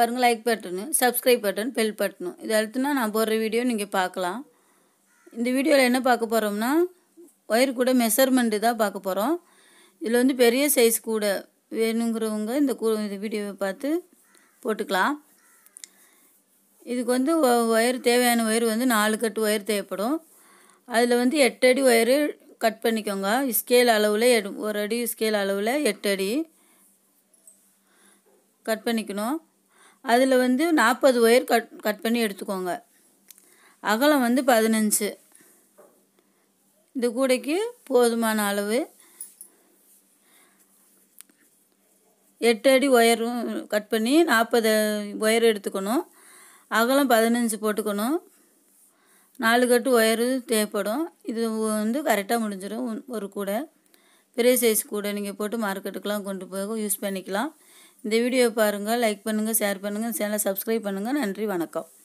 பாருங்கள் like button subscribe button bell button இது அழுத்தினா நான் போடுற வீடியோ நீங்கள் பார்க்கலாம் இந்த வீடியோவில் என்ன பார்க்க போகிறோம்னா ஒயர் கூட மெஷர்மெண்ட்டு தான் பார்க்க போகிறோம் இதில் வந்து பெரிய சைஸ் கூட வேணுங்கிறவங்க இந்த கூ இந்த வீடியோவை பார்த்து போட்டுக்கலாம் இதுக்கு வந்து ஒ- ஒயர் தேவையான ஒயர் வந்து நாலு கட்டு ஒயர் தேவைப்படும் அதில் வந்து எட்டு அடி ஒயரு கட் பண்ணிக்கோங்க ஸ்கேல் அளவில் எடு ஒரு அடி ஸ்கேல் அளவில் எட்டு அடி கட் பண்ணிக்கணும் அதில் வந்து நாற்பது ஒயர் கட் கட் பண்ணி எடுத்துக்கோங்க அகலம் வந்து பதினஞ்சு இந்த கூடைக்கு போதுமான அளவு எட்டு அடி ஒயரும் கட் பண்ணி நாற்பது ஒயர் எடுத்துக்கணும் அகலம் பதினஞ்சு போட்டுக்கணும் நாலு கட்டு ஒயரு தேவைப்படும் இது வந்து கரெக்டாக முடிஞ்சிடும் ஒரு கூடை பெரிய சைஸ் கூடை நீங்கள் போட்டு மார்க்கெட்டுக்கெலாம் கொண்டு போய் யூஸ் பண்ணிக்கலாம் இந்த வீடியோ பாருங்கள் லைக் பண்ணுங்கள் ஷேர் பண்ணுங்கள் சேனலை சப்ஸ்கிரைப் பண்ணுங்கள் நன்றி வணக்கம்